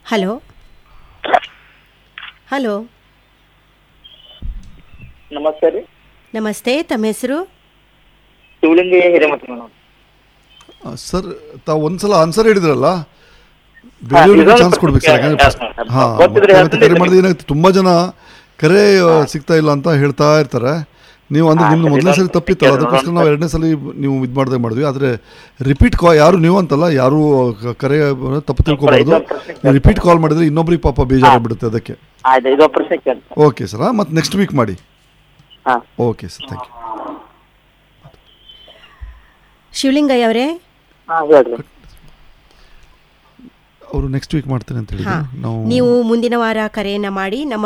Hello hello ನಮಸ್ತೆ ರೀ ನಮಸ್ತೆ ತಮ್ಮ ಹೆಸರು ಶಿವಲಿಂಗಿ ಹಿರೇಮಠ ಮೇಡಮ್ ಆ, ಸರ್ ತಾವು ಒಂದ್ಸಲ ಆನ್ಸರ್ ಹೇಳಿದ್ರಲ್ಲ ಬೇರೆಯವ್ರಿಗೆ ಇದೊಂದು ಚಾನ್ಸ್ ಕೊಡ್ಬೇಕು ಸರ್ ಯಾಕಂದ್ರೆ ಹಾ, ಹಾ, ಹಾ ಗೊತ್ತಿದ್ರೆ ಮತ್ತೆ ಹೇಳ್ತೀನಿ. ಕರೆ ಮಾಡಿದ್ರೆ ಏನಾಗುತ್ತೆ ತುಂಬಾ ಜನ ಕರೆ ಆ, ಸಿಗ್ತಾ ಇಲ್ಲ ಅಂತ ಹೇಳ್ತಾ ಇರ್ತಾರೆ ನೀವು ಅಂದ್ರೆ ಹಾ, ನಿಮ್ದು ಸರಿ, ಮೊದಲನೇ ಸಲ ಇದೊಂದು ತಪ್ಪಿತ್ತಲ್ಲ ಕೇಳಿ ಅದಕ್ಕೋಸ್ಕರ ನೋಡೋಣ ನಾವು ಸರ್. ಎರಡನೇ ಸಲ ನೀವು ಇದು ಮಾಡ್ದೆ ಮಾಡಿದ್ವಿ ಆದರೆ ರಿಪೀಟ್ ಕಾ ಯಾರು ನೀವು ಅಂತಲ್ಲ ಯಾರು ಕ- ಕರೆ ತಪ್ಪು ತಿಳ್ಕೊಬಾರ್ದು ಇದೊಂದು ಪ್ರಶ್ನೆ ಕೇಳ್ತೀನಿ. ರಿಪೀಟ್ ಕಾಲ್ ಮಾಡಿದ್ರೆ ಇನ್ನೊಬ್ರಿಗೆ ಪಾಪ ಬೇಜಾರಾಗ್ಬಿಡುತ್ತೆ ಅದಕ್ಕೆ ಆಯ್ತು ಇದು ಪ್ರಶ್ನೆ ಕೇಳ್ತೀನಿ ಓಕೆ ಸರ್ ಮತ್ತೆ ನೆಕ್ಸ್ಟ್ ವೀಕ್ ಮಾಡಿ ಹಾ okay sir thank you Shivalingaiah ಅವರೇ ಹಾ ಹೇಳ್ರಿ ಅವರು ನೆಕ್ಸ್ಟ್ ವೀಕ್ ಮಾಡ್ತೇನೆ ಅಂತ ಹೇಳಿದ್ರು ಹಾಂ ನಾವು ನೀವು ಮುಂದಿನ ವಾರ ಕರೆಯನ್ನು ಮಾಡಿ ನಮ್ಮ